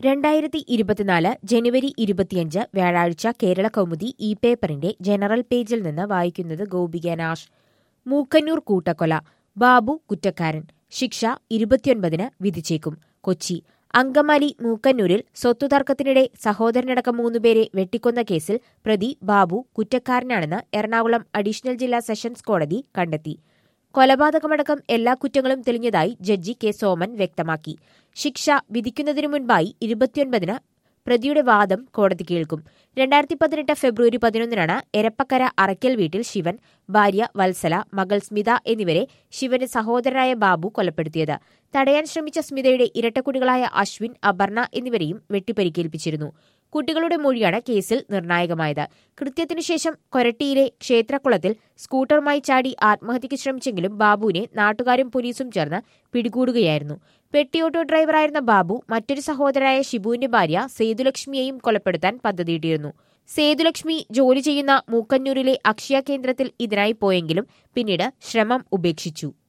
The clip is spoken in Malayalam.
രണ്ടായിരത്തി ഇരുപത്തിനാല് ജനുവരി ഇരുപത്തിയഞ്ച് വ്യാഴാഴ്ച കേരള കൗമുദി ഇ പേപ്പറിന്റെ ജനറൽ പേജിൽ നിന്ന് വായിക്കുന്നത് ഗോപിക നാഷ് മൂക്കന്നൂർ കൂട്ടക്കൊല ബാബു കുറ്റക്കാരൻ ശിക്ഷ ഇരുപത്തിയൊൻപതിന് വിധിച്ചേക്കും കൊച്ചി അങ്കമാലി മൂക്കന്നൂരിൽ സ്വത്തുതർക്കത്തിനിടെ സഹോദരനടക്കം മൂന്നുപേരെ വെട്ടിക്കൊന്ന കേസിൽ പ്രതി ബാബു കുറ്റക്കാരനാണെന്ന് എറണാകുളം അഡീഷണൽ ജില്ലാ സെഷൻസ് കോടതി കണ്ടെത്തി കൊലപാതകമടക്കം എല്ലാ കുറ്റങ്ങളും തെളിഞ്ഞതായി ജഡ്ജി കെ സോമൻ വ്യക്തമാക്കി ശിക്ഷ വിധിക്കുന്നതിനു മുൻപായി ഇരുപത്തിയൊൻപതിന് പ്രതിയുടെ വാദം കോടതി കേൾക്കും രണ്ടായിരത്തി പതിനെട്ട് ഫെബ്രുവരി പതിനൊന്നിനാണ് എരപ്പക്കര അറയ്ക്കൽ വീട്ടിൽ ശിവൻ ഭാര്യ വത്സല മകൾ സ്മിത എന്നിവരെ ശിവന്റെ സഹോദരനായ ബാബു കൊലപ്പെടുത്തിയത് തടയാൻ ശ്രമിച്ച സ്മിതയുടെ ഇരട്ടക്കുട്ടികളായ അശ്വിൻ അപർണ എന്നിവരെയും വെട്ടിപ്പരിക്കേൽപ്പിച്ചിരുന്നു കുട്ടികളുടെ മൊഴിയാണ് കേസിൽ നിർണായകമായത് കൃത്യത്തിനു ശേഷം കൊരട്ടിയിലെ ക്ഷേത്രക്കുളത്തിൽ സ്കൂട്ടറുമായി ചാടി ആത്മഹത്യയ്ക്ക് ശ്രമിച്ചെങ്കിലും ബാബുവിനെ നാട്ടുകാരും പോലീസും ചേർന്ന് പിടികൂടുകയായിരുന്നു പെട്ടിയോട്ടോ ഡ്രൈവറായിരുന്ന ബാബു മറ്റൊരു സഹോദരനായ ഷിബുവിന്റെ ഭാര്യ സേതുലക്ഷ്മിയെയും കൊലപ്പെടുത്താൻ പദ്ധതിയിട്ടിരുന്നു സേതുലക്ഷ്മി ജോലി ചെയ്യുന്ന മൂക്കന്നൂരിലെ അക്ഷയ കേന്ദ്രത്തിൽ ഇതിനായി പോയെങ്കിലും പിന്നീട് ശ്രമം ഉപേക്ഷിച്ചു